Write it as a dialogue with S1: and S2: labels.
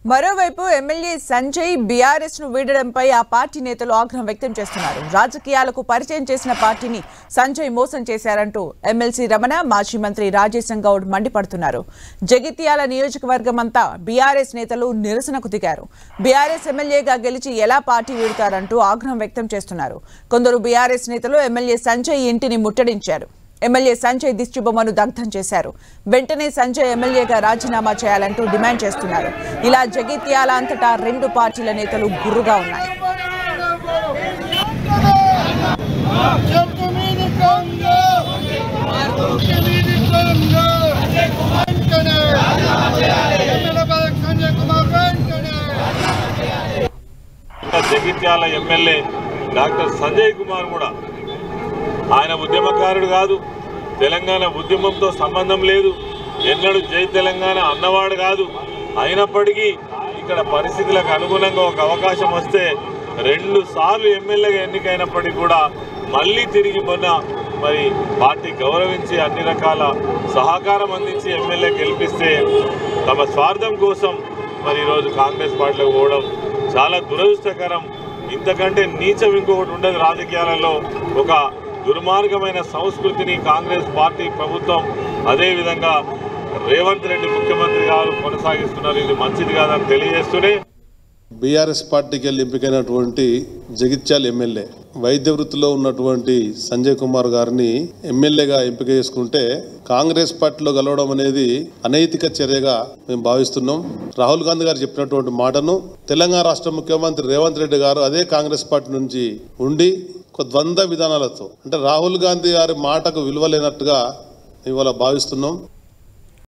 S1: మరోవైపు MLA Sanjay BRS ను వీడడంపై ఆ పార్టీ నేతలు ఆగ్రహం వ్యక్తం చేస్తున్నారు రాజకీయాలకు పరిచయం చేసిన పార్టీని సంజయ్ మోసం చేశారంటూ ఎమ్మెల్సీ రమణ మాజీ మంత్రి రాజేశం గౌడ్ మండిపడుతున్నారు జగిత్యాల నియోజకవర్గం అంతా బీఆర్ఎస్ నేతలు నిరసనకు దిగారు బీఆర్ఎస్ ఎమ్మెల్యేగా గెలిచి ఎలా పార్టీ వీడుతారంటూ ఆగ్రహం వ్యక్తం చేస్తున్నారు కొందరు బీఆర్ఎస్ నేతలు ఎమ్మెల్యే సంజయ్ ఇంటిని ముట్టడించారు ఎమ్మెల్యే సంజయ్ దిష్టిబొమ్మను దగ్ధం చేశారు వెంటనే సంజయ్ ఎమ్మెల్యేగా రాజీనామా చేయాలంటూ డిమాండ్ చేస్తున్నారు ఇలా జగిత్యాల అంతటా రెండు పార్టీల నేతలు గుర్రుగా ఉన్నాయి
S2: చెట్టు మీది కొంగ చెట్టు మీది కొంగ వెంటనే ఎమ్మెల్యే పదవి సంజయ్ కుమార్ వెంటనే
S3: ఇంకా జగిత్యాల ఎమ్మెల్యే డాక్టర్ సంజయ్ కుమార్ కూడా ఆయన ఉద్యమకారుడు కాదు తెలంగాణ ఉద్యమంతో సంబంధం లేదు ఎన్నడూ జై తెలంగాణ అన్నవాడు కాదు అయినప్పటికీ ఇక్కడ పరిస్థితులకు అనుగుణంగా ఒక అవకాశం వస్తే రెండు సార్లు ఎమ్మెల్యేగా ఎన్నికైనప్పటికీ కూడా మళ్ళీ తిరిగి మొన్న మరి పార్టీ గౌరవించి అన్ని రకాల సహకారం అందించి ఎమ్మెల్యే గెలిపిస్తే తమ స్వార్థం కోసం మరి ఈరోజు కాంగ్రెస్ పార్టీలోకి పోవడం చాలా దురదృష్టకరం ఇంతకంటే నీచం ఇంకొకటి ఉండదు రాజకీయాలలో ఒక దుర్మార్గమైన సంస్కృతిని కాంగ్రెస్ పార్టీ ప్రభుత్వం అదేవిధంగా రేవంత్ రెడ్డి ముఖ్యమంత్రి గారు కొనసాగిస్తున్నారు ఇది మంచిది కాదని తెలియజేస్తూనే
S4: బీఆర్ఎస్ పార్టీకి వెళ్ళి ఎంపికైనటువంటి జగిత్యాల ఎమ్మెల్యే వైద్య వృత్తిలో ఉన్నటువంటి సంజయ్ కుమార్ గారిని ఎమ్మెల్యేగా ఎంపిక చేసుకుంటే కాంగ్రెస్ పార్టీలో కలవడం అనేది అనైతిక చర్యగా మేము భావిస్తున్నాం రాహుల్ గాంధీ గారు చెప్పినటువంటి మాటను తెలంగాణ రాష్ట్ర ముఖ్యమంత్రి రేవంత్ రెడ్డి గారు అదే కాంగ్రెస్ పార్టీ నుంచి ఉండి ఒక ద్వంద్వ విధానాలతో అంటే రాహుల్ గాంధీ గారి మాటకు విలువ లేనట్టుగా ఇవాళ భావిస్తున్నాం